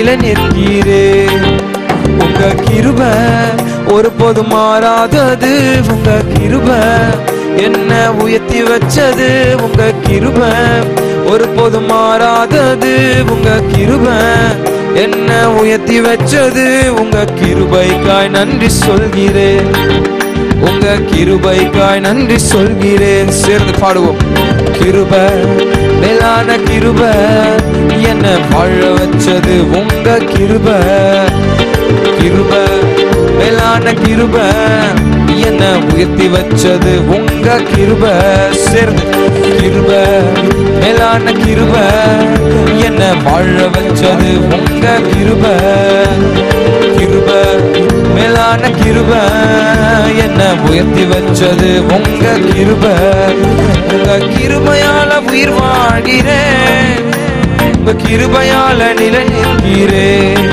நிலை நிற்கிறே உங்க கிருப ஒருபோதும் மாறாதது உங்க கிருப என்ன உயர்த்தி வச்சது உங்க கிருப ஒருபோதும் மாறாதது உங்க கிருப என்ன உயர்த்தி வச்சது உங்க கிருபைக்காய் நன்றி சொல்கிறேன் உங்க கிருபைக்காய் நன்றி சொல்கிறேன் சேர்ந்து பாடுவோம் கிருப மேலான கிருப என்ன வாழ வச்சது உங்க கிருப கிருப மேலான கிருப என்ன உயர்த்தி வச்சது உங்க கிருப சேர்ந்து கிருப மேலான கிருப என்ன வாழ வச்சது உங்க கிருப கிருப மேலான கிருப என்ன உயர்த்தி வச்சது உங்க கிருப உங்க கிருபையால உயிர் வாழ்கிறேன் உங்க கிருபையால நிலை நிற்கிறேன்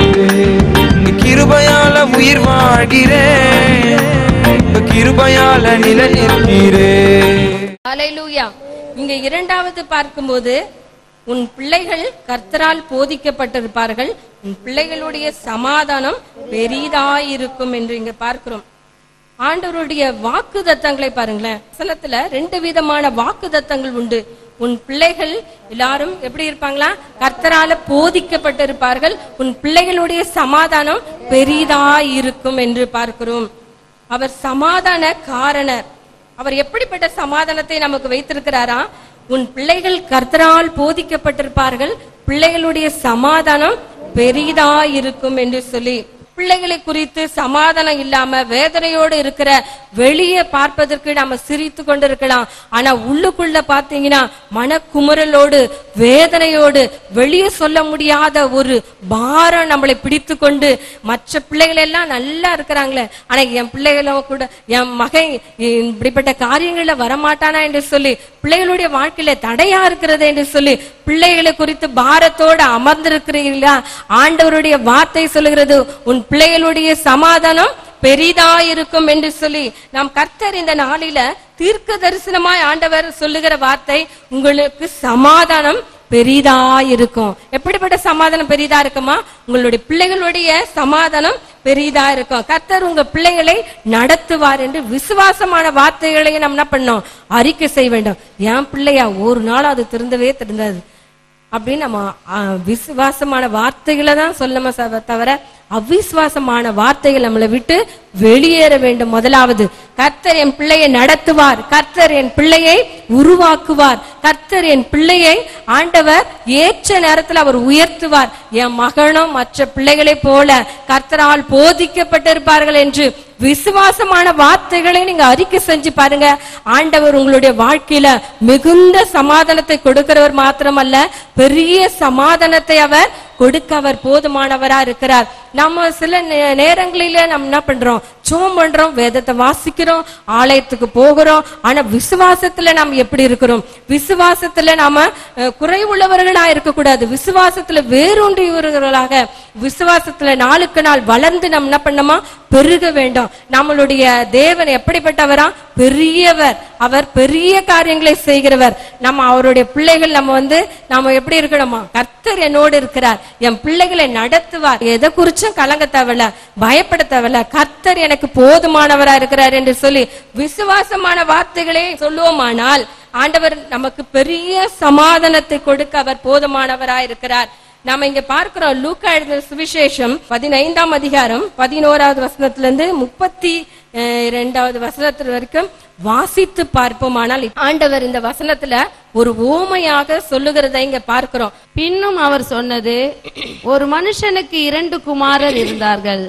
உங்க கிருபையால உயிர் வாழ்கிறேன் உங்க கிருபையால நிலை நிற்கிறேன் ஹalleluya இங்க இரண்டாவது பார்க்கும்போது உன் பிள்ளைகள் கர்த்தரால் போதிக்கப்பட்டிருப்பார்கள் உன் பிள்ளைகளுடைய சமாதானம் பெரிதாயிருக்கும் என்று இங்க பார்க்கிறோம் ஆண்டவருடைய வாக்கு தத்தங்களை பாருங்களேன் சிலத்துல ரெண்டு விதமான வாக்கு தத்தங்கள் உண்டு உன் பிள்ளைகள் எல்லாரும் எப்படி இருப்பாங்களா கர்த்தரால போதிக்கப்பட்டிருப்பார்கள் உன் பிள்ளைகளுடைய சமாதானம் பெரிதாயிருக்கும் என்று பார்க்கிறோம் அவர் சமாதான காரணர் அவர் எப்படிப்பட்ட சமாதானத்தை நமக்கு வைத்திருக்கிறாரா உன் பிள்ளைகள் கர்த்தரால் போதிக்கப்பட்டிருப்பார்கள் பிள்ளைகளுடைய சமாதானம் பெரிதா இருக்கும் என்று சொல்லி பிள்ளைகளை குறித்து சமாதானம் இல்லாம வேதனையோடு இருக்கிற வெளியே பார்ப்பதற்கு நாம சிரித்து கொண்டிருக்கலாம் ஆனா உள்ளுக்குள்ள பாத்தீங்கன்னா மனக்குமுறலோடு வேதனையோடு வெளியே சொல்ல முடியாத ஒரு பாரம் நம்மளை பிடித்து கொண்டு மற்ற பிள்ளைகள் எல்லாம் நல்லா இருக்கிறாங்களே ஆனா என் பிள்ளைகளும் கூட என் மகன் இப்படிப்பட்ட காரியங்கள்ல வரமாட்டானா என்று சொல்லி பிள்ளைகளுடைய வாழ்க்கையில தடையா இருக்கிறது என்று சொல்லி பிள்ளைகளை குறித்து பாரத்தோடு அமர்ந்திருக்கிறீர்களா ஆண்டவருடைய வார்த்தை சொல்லுகிறது உன் பிள்ளைகளுடைய சமாதானம் பெரிதா இருக்கும் என்று சொல்லி நாம் கர்த்தர் இந்த நாளில தீர்க்க தரிசனமாய் ஆண்டவர் சொல்லுகிற வார்த்தை உங்களுக்கு சமாதானம் பெரிதா இருக்கும் எப்படிப்பட்ட சமாதானம் பெரிதா இருக்குமா உங்களுடைய பிள்ளைகளுடைய சமாதானம் பெரிதா இருக்கும் கர்த்தர் உங்க பிள்ளைகளை நடத்துவார் என்று விசுவாசமான வார்த்தைகளை நம்ம என்ன பண்ணோம் அறிக்கை செய்ய வேண்டும் என் பிள்ளையா ஒரு நாள் அது திருந்தவே திருந்தாது அப்படின்னு நம்ம ஆ, விசுவாசமான வார்த்தைகளை தான் சொல்லணும் ச- தவிர அவிசுவாசமான வார்த்தைகள் நம்மளை விட்டு வெளியேற வேண்டும் முதலாவது கர்த்தர் என் பிள்ளையை நடத்துவார் கர்த்தர் என் பிள்ளையை உருவாக்குவார் கர்த்தர் என் பிள்ளையை ஆண்டவர் ஏற்ற நேரத்தில் அவர் உயர்த்துவார் என் மகனும் மற்ற பிள்ளைகளைப் போல கர்த்தரால் போதிக்கப்பட்டிருப்பார்கள் என்று விசுவாசமான வார்த்தைகளை நீங்க அறிக்கை செஞ்சு பாருங்க ஆண்டவர் உங்களுடைய வாழ்க்கையில மிகுந்த சமாதானத்தை கொடுக்கிறவர் மாத்திரமல்ல பெரிய சமாதானத்தை அவர் கொடுக்க அவர் போதுமானவரா இருக்கிறார் நம்ம சில நே- நேரங்களில நம்ம என்ன பண்றோம் ஜோம் பண்றோம் வேதத்தை வாசிக்கிறோம் ஆலயத்துக்கு போகிறோம் ஆனா விசுவாசத்துல நாம் எப்படி இருக்கிறோம் விசுவாசத்துல நாம அஹ், குறைவுள்ளவர்களா இருக்கக்கூடாது விசுவாசத்துல வேரூன்றியவர்களாக விசுவாசத்துல நாளுக்கு நாள் வளர்ந்து நம்ம என்ன பண்ணோமா பெருக வேண்டும் நம்மளுடைய தேவன் எப்படிப்பட்டவரா பெரியவர் அவர் பெரிய காரியங்களை செய்கிறவர் நம்ம அவருடைய பிள்ளைகள் நம்ம வந்து நாம எப்படி இருக்கணுமா கர்த்தர் என்னோடு இருக்கிறார் என் பிள்ளைகளை நடத்துவார் எதை குறிச்சும் கலங்க தேவையில்ல பயப்பட தேவையில்ல கர்த்தர் எனக்கு போதுமானவரா இருக்கிறார் என்று சொல்லி விசுவாசமான வார்த்தைகளே சொல்லுவோமானால் ஆண்டவர் நமக்கு பெரிய சமாதானத்தை கொடுக்க அவர் போதுமானவரா இருக்கிறார் நாம இங்க பார்க்கிறோம் லூக்கா எழுதின சுவிசேஷம் பதினைந்தாம் அதிகாரம் பதினோராவது வசனத்துல இருந்து முப்பத்தி அஹ், இரண்டாவது வசனத்து வரைக்கும் வாசித்து பார்ப்போமானால் ஆண்டவர் இந்த வசனத்துல ஒரு ஓமையாக சொல்லுகிறதை இங்க பார்க்கிறோம் பின்னும் அவர் சொன்னது ஒரு மனுஷனுக்கு இரண்டு குமாரர் இருந்தார்கள்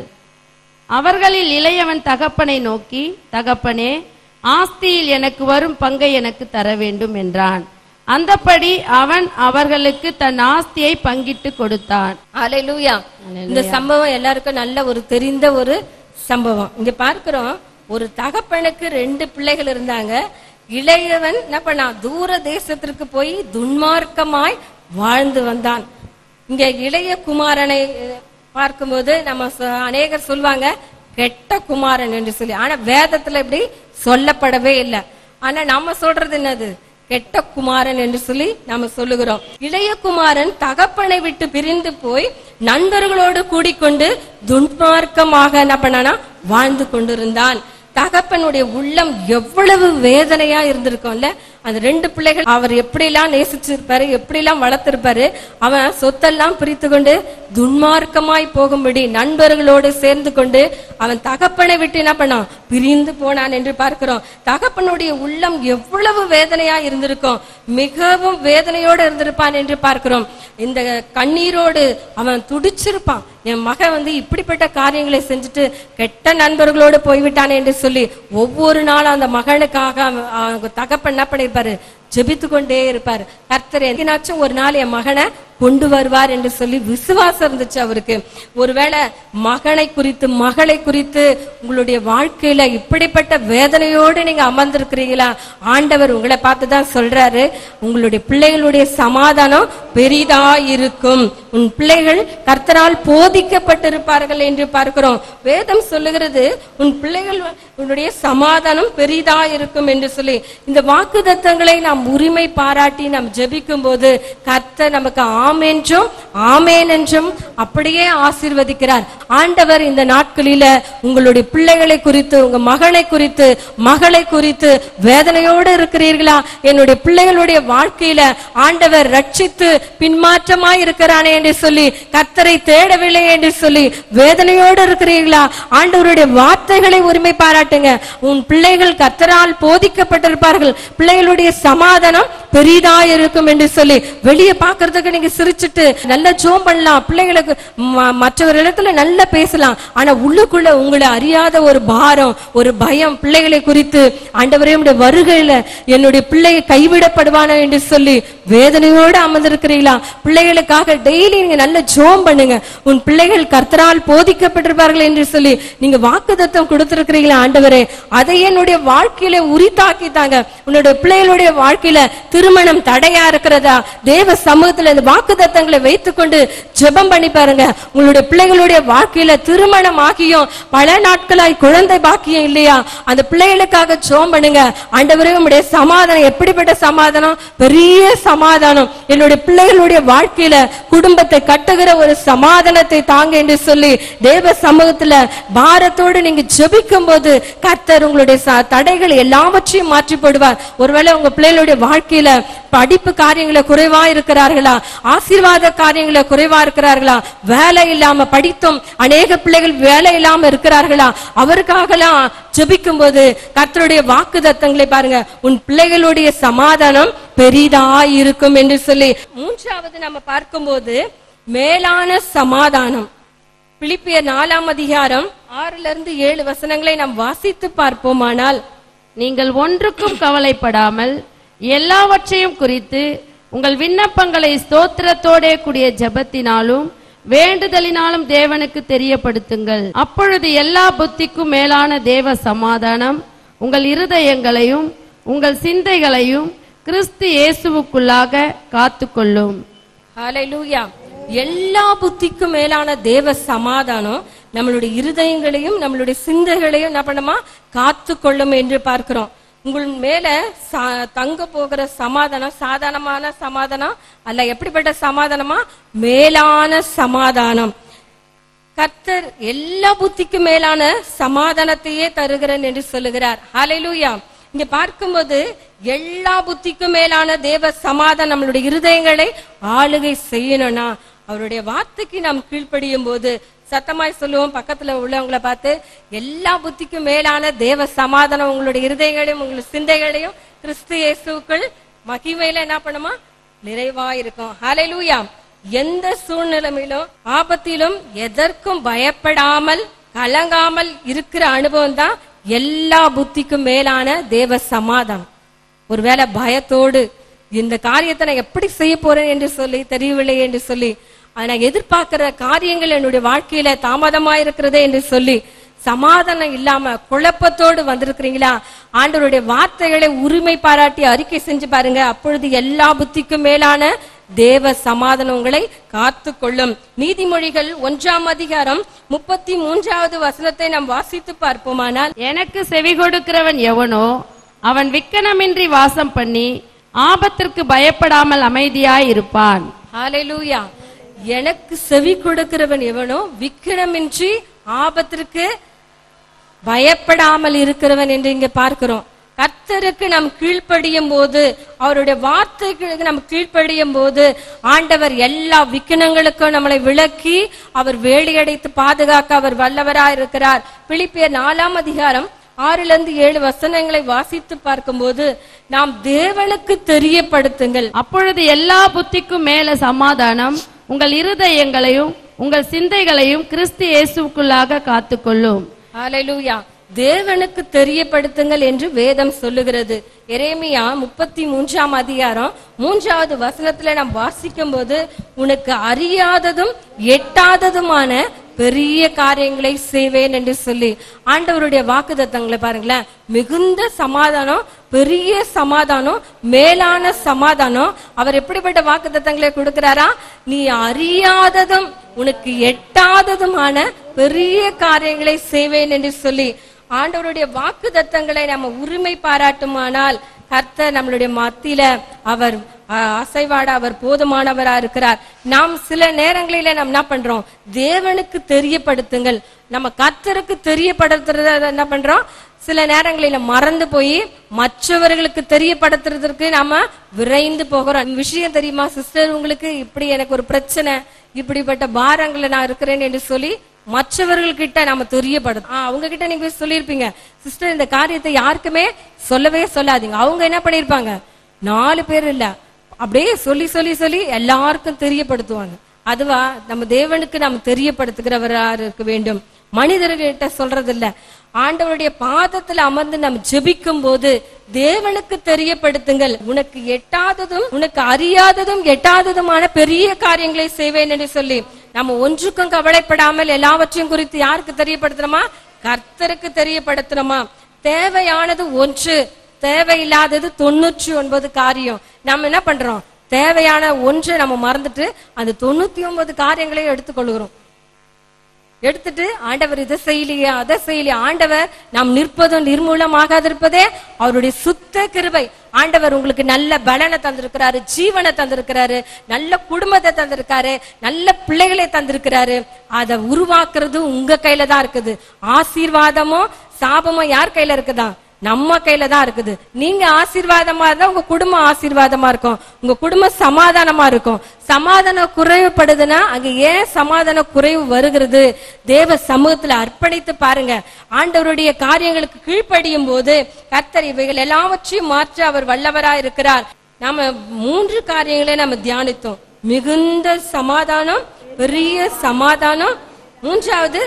அவர்களில் இளையவன் தகப்பனை நோக்கி தகப்பனே ஆஸ்தியில் எனக்கு வரும் பங்கை எனக்கு தர வேண்டும் என்றான் அந்தப்படி அவன் அவர்களுக்கு தன் ஆஸ்தியை பங்கிட்டு கொடுத்தான் அலையிலூயா இந்த சம்பவம் எல்லாருக்கும் நல்ல ஒரு தெரிந்த ஒரு சம்பவம் இங்க பார்க்கிறோம் ஒரு தகப்பனுக்கு ரெண்டு பிள்ளைகள் இருந்தாங்க இளையவன் என்ன பண்ணான் தூர தேசத்திற்கு போய் துன்மார்க்கமாய் வாழ்ந்து வந்தான் இங்க இளைய குமாரனை அஹ், பார்க்கும்போது நம்ம சொ- அநேகர் சொல்லுவாங்க கெட்ட குமாரன் என்று சொல்லி ஆனா வேதத்துல இப்படி சொல்லப்படவே இல்லை ஆனா நம்ம சொல்றது என்னது கெட்ட குமாரன் என்று சொல்லி நாம சொல்லுகிறோம் இளைய குமாரன் தகப்பனை விட்டு பிரிந்து போய் நண்பர்களோடு கூடிக்கொண்டு துன்மார்க்கமாக என்ன பண்ணானா வாழ்ந்து கொண்டிருந்தான் தகப்பனுடைய உள்ளம் எவ்வளவு வேதனையா இருந்திருக்கும்ல அந்த ரெண்டு பிள்ளைகள் அவர் எப்படிலாம் நேசிச்சிருப்பாரு எப்படிலாம் வளர்த்திருப்பாரு அவன் சொத்தெல்லாம் பிரித்து கொண்டு துன்மார்க்கமாய் போகும்படி நண்பர்களோடு சேர்ந்து கொண்டு அவன் தகப்பனை விட்டு என்ன பண்ணான் பிரிந்து போனான் என்று பார்க்கிறோம் தகப்பனுடைய உள்ளம் எவ்வளவு வேதனையா இருந்திருக்கும் மிகவும் வேதனையோடு இருந்திருப்பான் என்று பார்க்கிறோம் இந்த கண்ணீரோடு அவன் துடிச்சிருப்பான் என் மகன் வந்து இப்படிப்பட்ட காரியங்களை செஞ்சுட்டு கெட்ட நண்பர்களோடு போய்விட்டானே என்று சொல்லி ஒவ்வொரு நாளும் அந்த மகனுக்காக அவன் அவங்க தகப்பன் என்ன பண்ணிருப்பாரு ஜெபித்து கொண்டே இருப்பாரு கர்த்தர் எங்கனாச்சும் ஒரு நாள் என் மகனை கொண்டு வருவார் என்று சொல்லி விசுவாசம் இருந்துச்சு அவருக்கு ஒருவேளை மகனை குறித்து மகளை குறித்து உங்களுடைய வாழ்க்கையில இப்படிப்பட்ட வேதனையோடு நீங்க அமர்ந்திருக்கிறீங்களா ஆண்டவர் உங்களை பார்த்து தான் சொல்றாரு உங்களுடைய பிள்ளைகளுடைய சமாதானம் பெரிதா இருக்கும் உன் பிள்ளைகள் கர்த்தரால் போதிக்கப்பட்டிருப்பார்கள் என்று பார்க்கிறோம் வேதம் சொல்லுகிறது உன் பிள்ளைகள் உன்னுடைய சமாதானம் பெரிதா இருக்கும் என்று சொல்லி இந்த வாக்கு நாம் உரிமை பாராட்டி நாம் ஜெபிக்கும் போது கர்த்தர் நமக்கு ஆம் என்றும் ஆமேன் என்றும் அப்படியே ஆசீர்வதிக்கிறார் ஆண்டவர் இந்த நாட்களில உங்களுடைய பிள்ளைகளை குறித்து உங்க மகனை குறித்து மகளை குறித்து வேதனையோடு இருக்கிறீர்களா என்னுடைய பிள்ளைகளுடைய வாழ்க்கையில ஆண்டவர் ரட்சித்து பின்மாற்றமாய் இருக்கிறானே என்று சொல்லி கர்த்தரை தேடவில்லை என்று சொல்லி வேதனையோடு இருக்கிறீர்களா ஆண்டவருடைய வார்த்தைகளை உரிமை பாராட்டுங்க உன் பிள்ளைகள் கர்த்தரால் போதிக்கப்பட்டிருப்பார்கள் பிள்ளைகளுடைய சமாதானம் பெரிதா இருக்கும் என்று சொல்லி வெளியே பாக்குறதுக்கு நீங்க சிரிச்சிட்டு நல்ல ஜோம் பண்ணலாம் பிள்ளைகளுக்கு ம- மற்றவர்களிடத்துல நல்லா பேசலாம் ஆனா உள்ளுக்குள்ள உங்களை அறியாத ஒரு பாரம் ஒரு பயம் பிள்ளைகளை குறித்து ஆண்டவரே உடைய வருகையில என்னுடைய பிள்ளையை கைவிடப்படுவானோ என்று சொல்லி வேதனையோடு அமர்ந்திருக்கிறீங்களா பிள்ளைகளுக்காக டெய்லி நீங்க நல்ல ஜோம் பண்ணுங்க உன் பிள்ளைகள் கர்த்தரால் போதிக்கப்பட்டிருப்பார்கள் என்று சொல்லி நீங்க வாக்குத்தத்தம் கொடுத்திருக்கிறீங்களா ஆண்டவரே அதை என்னுடைய வாழ்க்கையில உரித்தாக்கித்தாங்க உன்னுடைய பிள்ளைகளுடைய வாழ்க்கையில திருமணம் தடையா இருக்கிறதா தேவ சமூகத்துல இந்த வாக்குத்தத்தங்களை வைத்துக்கொண்டு ஜெபம் பண்ணி பாருங்க உங்களுடைய பிள்ளைகளுடைய வாழ்க்கையில திருமணம் ஆகியும் பல நாட்களாய் குழந்தை பாக்கியம் இல்லையா அந்த பிள்ளைகளுக்காக ஜெபம் பண்ணுங்க ஆண்டவரே உம்முடைய சமாதானம் எப்படிப்பட்ட சமாதானம் பெரிய சமாதானம் என்னுடைய பிள்ளைகளுடைய வாழ்க்கையில குடும்பத்தை கட்டுகிற ஒரு சமாதானத்தை தாங்க என்று சொல்லி தேவ சமூகத்துல பாரத்தோடு நீங்க ஜெபிக்கும் போது கர்த்தர் உங்களுடைய ச- தடைகள் எல்லாவற்றையும் மாற்றி போடுவார் ஒருவேளை உங்க பிள்ளைகளுடைய வாழ்க்கையில படிப்பு காரியங்கள குறைவா இருக்கிறார்களா ஆசீர்வாத காரியங்கள குறைவா இருக்கிறார்களா வேலை இல்லாம படித்தும் அநேக பிள்ளைகள் வேலை இல்லாம இருக்கிறார்களா அவருக்காகலாம் ஜெபிக்கும் போது கர்த்தருடைய வாக்கு தத்தங்களை பாருங்க உன் பிள்ளைகளுடைய சமாதானம் பெரிதா இருக்கும் என்று சொல்லி மூன்றாவது நம்ம பார்க்கும்போது மேலான சமாதானம் பிலிப்பியர் நாலாம் அதிகாரம் ஆறுல இருந்து ஏழு வசனங்களை நாம் வாசித்து பார்ப்போமானால் நீங்கள் ஒன்றுக்கும் கவலைப்படாமல் எல்லாவற்றையும் குறித்து உங்கள் விண்ணப்பங்களை ஸ்தோத்திரத்தோடே கூடிய ஜெபத்தினாலும் வேண்டுதலினாலும் தேவனுக்கு தெரியப்படுத்துங்கள் அப்பொழுது எல்லா புத்திக்கும் மேலான தேவ சமாதானம் உங்கள் இருதயங்களையும் உங்கள் சிந்தைகளையும் கிறிஸ்து இயேசுவுக்குள்ளாக காத்துக்கொள்ளும் ஹalleluya எல்லா புத்திக்கும் மேலான தேவ சமாதானம் நம்மளுடைய இருதயங்களையும் நம்மளுடைய சிந்தைகளையும் என்ன பண்ணுமா காத்து கொள்ளும் என்று பார்க்கிறோம் உங்கள் மேல சா- தங்க போகிற சமாதானம் சாதாரணமான சமாதானம் அல்ல எப்படிப்பட்ட சமாதானமா மேலான சமாதானம் கர்த்தர் எல்லா புத்திக்கும் மேலான சமாதானத்தையே தருகிறேன் என்று சொல்லுகிறார் ஹalleluya இங்க பார்க்கும்போது எல்லா புத்திக்கும் மேலான தேவ சமாதானம் நம்மளுடைய இருதயங்களை ஆளுகை செய்யணும்னா அவருடைய வார்த்தைக்கு நாம் கீழ்ப்படியும் போது சத்தமாய் சொல்லுவோம் பக்கத்துல உள்ளவங்களை பார்த்து எல்லா புத்திக்கும் மேலான தேவ சமாதானம் உங்களுடைய இருதயங்களையும் உங்களுடைய சிந்தைகளையும் கிறிஸ்து இயேசுக்குள் மகிமையில என்ன பண்ணுமா நிறைவா இருக்கும் ஹalleluya எந்த சூழ்நிலையிலும் ஆபத்திலும் எதற்கும் பயப்படாமல் கலங்காமல் இருக்கிற அனுபவம் தான் எல்லா புத்திக்கும் மேலான தேவ சமாதானம் ஒருவேளை பயத்தோடு இந்த காரியத்தை நான் எப்படி செய்ய போறேன் என்று சொல்லி தெரியவில்லை என்று சொல்லி அதை நான் எதிர்பார்க்கிற காரியங்கள் என்னுடைய வாழ்க்கையில தாமதமா இருக்கிறதே என்று சொல்லி சமாதானம் இல்லாம குழப்பத்தோடு வந்திருக்கிறீங்களா ஆண்டவருடைய வார்த்தைகளை உரிமை பாராட்டி அறிக்கை செஞ்சு பாருங்க அப்பொழுது எல்லா புத்திக்கும் மேலான தேவ சமாதானம் உங்களை காத்து கொள்ளும் நீதிமொழிகள் ஒன்றாம் அதிகாரம் முப்பத்தி மூன்றாவது வசனத்தை நாம் வாசித்து பார்ப்போமானால் எனக்கு செவி கொடுக்கிறவன் எவனோ அவன் விக்கனமின்றி வாசம் பண்ணி ஆபத்திற்கு பயப்படாமல் அமைதியாய் இருப்பான் ஹalleluya எனக்கு செவி கொடுக்கிறவன் எவனோ விக்கிரமின்றி ஆபத்திற்கு பயப்படாமல் இருக்கிறவன் என்று இங்க பார்க்கிறோம் கர்த்தருக்கு நாம் கீழ்ப்படியும் போது அவருடைய வார்த்தைகளுக்கு நாம் கீழ்ப்படியும் போது ஆண்டவர் எல்லா விக்கினங்களுக்கும் நம்மளை விலக்கி அவர் வேலியடைத்து பாதுகாக்க அவர் வல்லவராய் இருக்கிறார் பிலிப்பியர் நாலாம் அதிகாரம் ஆறுல இருந்து ஏழு வசனங்களை வாசித்து பார்க்கும்போது நாம் தேவனுக்கு தெரியப்படுத்துங்கள் அப்பொழுது எல்லா புத்திக்கும் மேல சமாதானம் உங்கள் இருதயங்களையும் உங்கள் சிந்தைகளையும் கிறிஸ்து இயேசுவுக்குள்ளாக காத்துக்கொள்ளும் ஹalleluya தேவனுக்கு தெரியப்படுத்துங்கள் என்று வேதம் சொல்லுகிறது எரேமியா முப்பத்தி மூன்றாம் அதிகாரம் மூன்றாவது வசனத்துல நாம் வாசிக்கும் போது உனக்கு அறியாததும் எட்டாததுமான பெரிய காரியங்களை செய்வேன் என்று சொல்லி ஆண்டவருடைய வாக்குத்தத்தங்களை பாருங்களேன் மிகுந்த சமாதானம் பெரிய சமாதானம் மேலான சமாதானம் அவர் எப்படிப்பட்ட வாக்குத்தத்தங்களை கொடுக்கிறாரா நீ அறியாததும் உனக்கு எட்டாததுமான பெரிய காரியங்களை செய்வேன் என்று சொல்லி ஆண்டவருடைய வாக்கு தத்தங்களை நம்ம உரிமை பாராட்டுமானால் கர்த்தர் நம்மளுடைய மத்தியில அவர் அஹ், அசைவாட அவர் போதுமானவரா இருக்கிறார் நாம் சில நேரங்களில நாம் என்ன பண்றோம் தேவனுக்கு தெரியப்படுத்துங்கள் நம்ம கர்த்தருக்கு தெரியப்படுத்துறத என்ன பண்றோம் சில நேரங்களில மறந்து போய் மற்றவர்களுக்கு தெரியப்படுத்துறதற்கு நாம விரைந்து போகிறோம் விஷயம் தெரியுமா சிஸ்டர் உங்களுக்கு இப்படி எனக்கு ஒரு பிரச்சனை இப்படிப்பட்ட பாரங்களை நான் இருக்கிறேன் என்று சொல்லி மற்றவர்கள்கிட்ட நாம தெரியப்படுத்தும் ஆ, அவங்க கிட்ட நீங்க போய் சொல்லியிருப்பீங்க சிஸ்டர் இந்த காரியத்தை யாருக்குமே சொல்லவே சொல்லாதீங்க அவங்க என்ன பண்ணிருப்பாங்க நாலு பேர் இல்ல அப்படியே சொல்லி சொல்லி சொல்லி எல்லாருக்கும் தெரியப்படுத்துவாங்க அதுவா நம்ம தேவனுக்கு நாம் தெரியப்படுத்துகிறவரா இருக்க வேண்டும் மனிதர்கிட்ட சொல்றது இல்ல ஆண்டவருடைய பாதத்துல அமர்ந்து நம்ம ஜெபிக்கும் போது தேவனுக்கு தெரியப்படுத்துங்கள் உனக்கு எட்டாததும் உனக்கு அறியாததும் எட்டாததுமான பெரிய காரியங்களை செய்வேன் என்று சொல்லி நம்ம ஒன்றுக்கும் கவலைப்படாமல் எல்லாவற்றையும் குறித்து யாருக்கு தெரியப்படுத்துறோமா கர்த்தருக்கு தெரியப்படுத்துறோமா தேவையானது ஒன்று தேவையில்லாதது தொண்ணூற்றி ஒன்பது காரியம் நம்ம என்ன பண்றோம் தேவையான ஒன்றை நம்ம மறந்துட்டு அந்த தொண்ணூத்தி ஒன்பது காரியங்களையும் எடுத்துக்கொள்கிறோம் எடுத்துட்டு ஆண்டவர் இதை செய்யலையே அதை செய்யலையே ஆண்டவர் நாம் நிற்பதும் நிர்மூலமாகாதிருப்பதே அவருடைய சுத்த கிருபை ஆண்டவர் உங்களுக்கு நல்ல பலனை தந்திருக்கிறாரு ஜீவனை தந்திருக்கிறாரு நல்ல குடும்பத்தை தந்திருக்காரு நல்ல பிள்ளைகளை தந்திருக்கிறாரு அதை உருவாக்குறது உங்க கையில தான் இருக்குது ஆசீர்வாதமோ சாபமோ யார் கையில இருக்குதா நம்ம கையில தான் இருக்குது நீங்க ஆசீர்வாதமா இருந்தா உங்க குடும்பம் ஆசீர்வாதமா இருக்கும் உங்க குடும்பம் சமாதானமா இருக்கும் சமாதானம் குறைவுபடுதுன்னா அங்க ஏன் சமாதான குறைவு வருகிறது தேவ சமூகத்துல அர்ப்பணித்து பாருங்க ஆண்டவருடைய காரியங்களுக்கு கீழ்ப்படியும் போது கர்த்தர் இவைகள் எல்லாவற்றையும் மாற்ற அவர் வல்லவரா இருக்கிறார் நாம மூன்று காரியங்களை நம்ம தியானித்தோம் மிகுந்த சமாதானம் பெரிய சமாதானம் மூன்றாவது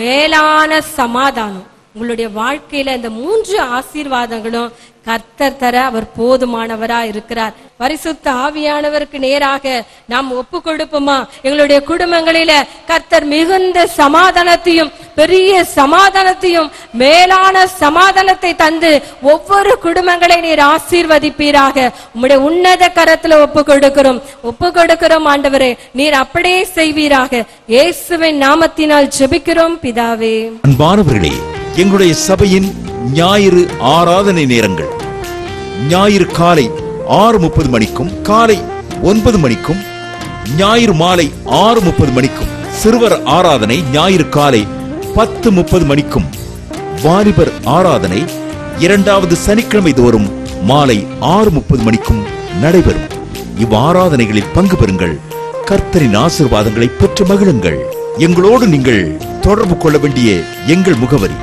மேலான சமாதானம் உங்களுடைய வாழ்க்கையில இந்த மூன்று ஆசீர்வாதங்களும் கர்த்தர் தர அவர் போதுமானவரா இருக்கிறார் பரிசுத்த ஆவியானவருக்கு நேராக நாம் ஒப்பு கொடுப்போமா எங்களுடைய குடும்பங்களில கர்த்தர் மிகுந்த சமாதானத்தையும் பெரிய சமாதானத்தையும் மேலான சமாதானத்தை தந்து ஒவ்வொரு குடும்பங்களை நீர் ஆசீர்வதிப்பீராக உம்முடைய உன்னத கரத்துல ஒப்பு கொடுக்கிறோம் ஒப்பு கொடுக்கிறோம் ஆண்டவரே நீர் அப்படியே செய்வீராக இயேசுவின் நாமத்தினால் ஜெபிக்கிறோம் பிதாவே அன்பானவர்களே எங்களுடைய சபையின் ஞாயிறு ஆராதனை நேரங்கள் ஞாயிறு காலை ஆறு முப்பது மணிக்கும் காலை ஒன்பது மணிக்கும் ஞாயிறு மாலை ஆறு முப்பது மணிக்கும் சிறுவர் ஆராதனை ஞாயிறு காலை பத்து முப்பது மணிக்கும் வாலிபர் ஆராதனை இரண்டாவது சனிக்கிழமை தோறும் மாலை ஆறு முப்பது மணிக்கும் நடைபெறும் இவ்வாராதனைகளில் பங்கு பெறுங்கள் கர்த்தரின் ஆசீர்வாதங்களை பெற்று மகிழுங்கள் எங்களோடு நீங்கள் தொடர்பு கொள்ள வேண்டிய எங்கள் முகவரி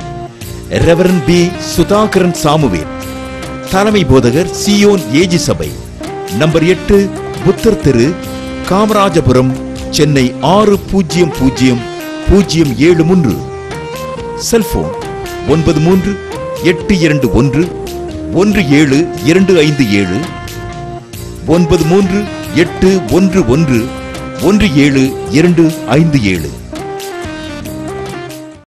ரெவரன் பி சுதாகரன் சாமுவேல் தலைமை போதகர் சியோன் ஏஜி சபை நம்பர் எட்டு புத்தர் தெரு காமராஜபுரம் சென்னை ஆறு பூஜ்ஜியம் பூஜ்ஜியம் பூஜ்ஜியம் ஏழு மூன்று செல்போன் ஒன்பது மூன்று எட்டு இரண்டு ஒன்று ஒன்று ஏழு இரண்டு ஐந்து ஏழு ஒன்பது மூன்று எட்டு ஒன்று ஒன்று ஒன்று ஏழு இரண்டு ஐந்து ஏழு